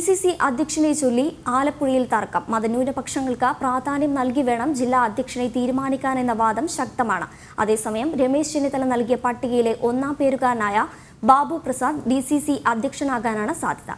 C C അധ്യക്ഷനെ ചൊല്ലി ആലപ്പുഴയിൽ തർക്കം മതന്യൂനപക്ഷങ്ങൾക്ക് പ്രാധാന്യം നൽകി വേണം ജില്ലാ അധ്യക്ഷനെ തീരുമാനിക്കാനെന്ന വാദം ശക്തമാണ് അതേസമയം രമേശ് ചെന്നിത്തല നൽകിയ പട്ടികയിലെ ഒന്നാം പേരുകാരനായ Babu Prasad D C C അധ്യക്ഷനാകാനാണ് സാധ്യത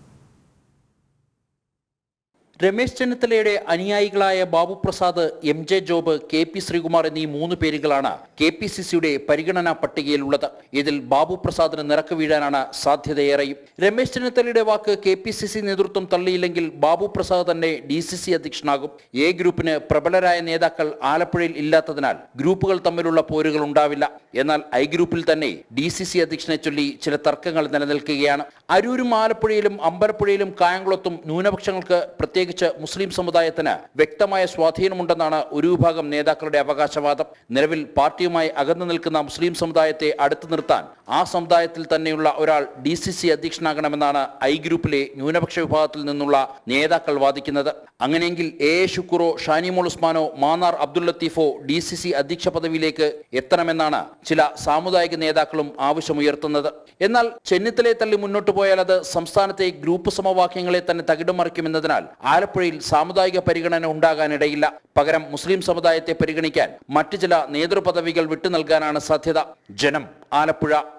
രമേശ് ചെന്നിത്തലയുടെ അനുയായികളായ Babu Prasad M J Job K P Sreekumar എന്നീ മൂന്ന് പേരുകളാണ് കെ പി സി സിയുടെ പരിഗണനാ പട്ടികയിലുള്ളത് ഇതിൽ ബാബു പ്രസാദിന് നിറക്ക് വീഴാനാണ് സാധ്യതയേറെയും രമേശ് ചെന്നിത്തലയുടെ വാക്ക് കെ പി സി സി നേതൃത്വം തള്ളിയില്ലെങ്കിൽ ബാബു പ്രസാദ് തന്നെ ഡി സി സി അധ്യക്ഷനാകും എ ഗ്രൂപ്പിന് പ്രബലരായ നേതാക്കൾ ആലപ്പുഴയിൽ ഇല്ലാത്തതിനാൽ ഗ്രൂപ്പുകൾ തമ്മിലുള്ള പോരുകൾ ഉണ്ടാവില്ല എന്നാൽ ഐ ഗ്രൂപ്പിൽ തന്നെ ഡി സി സി അധ്യക്ഷനെ ചൊല്ലി ചില തർക്കങ്ങൾ നിലനിൽക്കുകയാണ് അരൂരും ആലപ്പുഴയിലും അമ്പലപ്പുഴയിലും കായംകുളത്തും ന്യൂനപക്ഷങ്ങൾക്ക് പ്രത്യേകിച്ച് മുസ്ലിം സമുദായത്തിന് വ്യക്തമായ സ്വാധീനമുണ്ടെന്നാണ് ഒരു വിഭാഗം നേതാക്കളുടെ അവകാശവാദം നിലവിൽ പാർട്ടിയുമായി അകന്നു നിൽക്കുന്ന മുസ്ലിം സമുദായത്തെ അടുത്തു നിർത്താൻ ആ സമുദായത്തിൽ തന്നെയുള്ള ഒരാൾ ഡി സി സി അധ്യക്ഷനാകണമെന്നാണ് ഐ ഗ്രൂപ്പിലെ ന്യൂനപക്ഷ വിഭാഗത്തിൽ നിന്നുള്ള നേതാക്കൾ വാദിക്കുന്നത് അങ്ങനെയെങ്കിൽ എ എ ഷുക്കൂറോ ഷാനിമോൾ ഉസ്മാനോ മാന്നാർ അബ്ദുൽ ലത്തീഫോ ഡി സി സി അധ്യക്ഷ പദവിയിലേക്ക് എത്തണമെന്നാണ് ചില സാമുദായിക നേതാക്കളും ആവശ്യമുയർത്തുന്നത് എന്നാൽ ചെന്നിത്തലയെ തള്ളി മുന്നോട്ട് പോയാൽ അത് സംസ്ഥാനത്തെ ഗ്രൂപ്പ് സമവാക്യങ്ങളെ തന്നെ തകിടം മറിക്കുമെന്നതിനാൽ ആലപ്പുഴയിൽ സാമുദായിക പരിഗണന ഉണ്ടാകാനിടയില്ല പകരം മുസ്ലിം സമുദായത്തെ പരിഗണിക്കാൻ മറ്റു ചില നേതൃപദവികൾ വിട്ടു നൽകാനാണ് സാധ്യത ജനം ആലപ്പുഴ